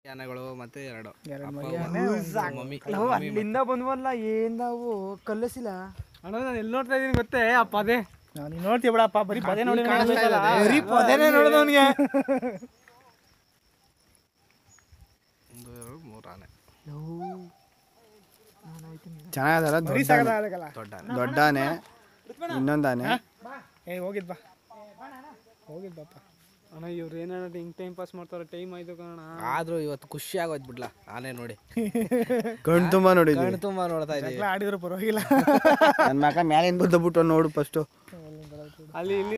ಆನೆಗಳು ಮತ್ತೆ ಎರಡು ಎರಡು ಅಪ್ಪ, ಮರಿ ಅಮ್ಮ, ಆನೆ, ಮಮ್ಮಿ ನಾವು ಅಲ್ಲಿಂದ ಬಂದ್ವಲ್ಲ ಏನ್ ನಾವು ಕಲ್ಲಸಿಲ್ಲ ಅಣ್ಣ ನಾನು ಎಲ್ಲಿ ನೋಡ್ತಾ ಇದೀನಿ ಗೊತ್ತೇ ಆ ಪದೇ ನಾನು ನೋಡ್ತೀವಿ ಬಿಡಪ್ಪ ಬರೀ ಪದೇ ನೋಡಿ ಕಾಣಿಸ್ತಾ ಇದೆ. ಬರೀ ಪದೇನೆ ನೋಡೋದು ಅವನಿಗೆ ಒಂದು ಎರಡು ಮೂರು ಆನೆ ಚೆನ್ನಾಗದಲ್ಲ ಬರೀ ದೊಡ್ಡ ಆನೆ. ಸಾಗಲ್ಲ ದೊಡ್ಡ ಆನೆ ದೊಡ್ಡ ಆನೆ ಇನ್ನೊಂದು ಆನೆ ಏ ಹೋಗಿದ್ ಬಾ ಹೋಗಿದ್ ಬಾಪ ಅಣ್ಣ ಇವ್ರು ಏನಾರ ಹಿಂಗ್ ಟೈಮ್ ಪಾಸ್ ಮಾಡ್ತಾರೆ ಟೈಮ್ ಆಯ್ತು ಕಣ ಆದ್ರೂ ಇವತ್ತು ಖುಷಿ ಆಗೋಯ್ತು ಬಿಡ್ಲಾ ಆನೆ ನೋಡಿ ಕಣ್ ತುಂಬ ನೋಡಿದ್ವಿ ಕಣ್ಣು ತುಂಬಾ ನೋಡ್ತಾ ಇದೀವಿ ಎಲ್ಲ ಆಡಿದ್ರು ಪರವಾಗಿಲ್ಲ ನನ್ನ ಮಗ ಮ್ಯಾಲಿಂದ ಬಿದ್ದು ಬಿಟ್ಟು ನೋಡು ಫಸ್ಟು ಅಲ್ಲಿ ಇಲ್ಲಿ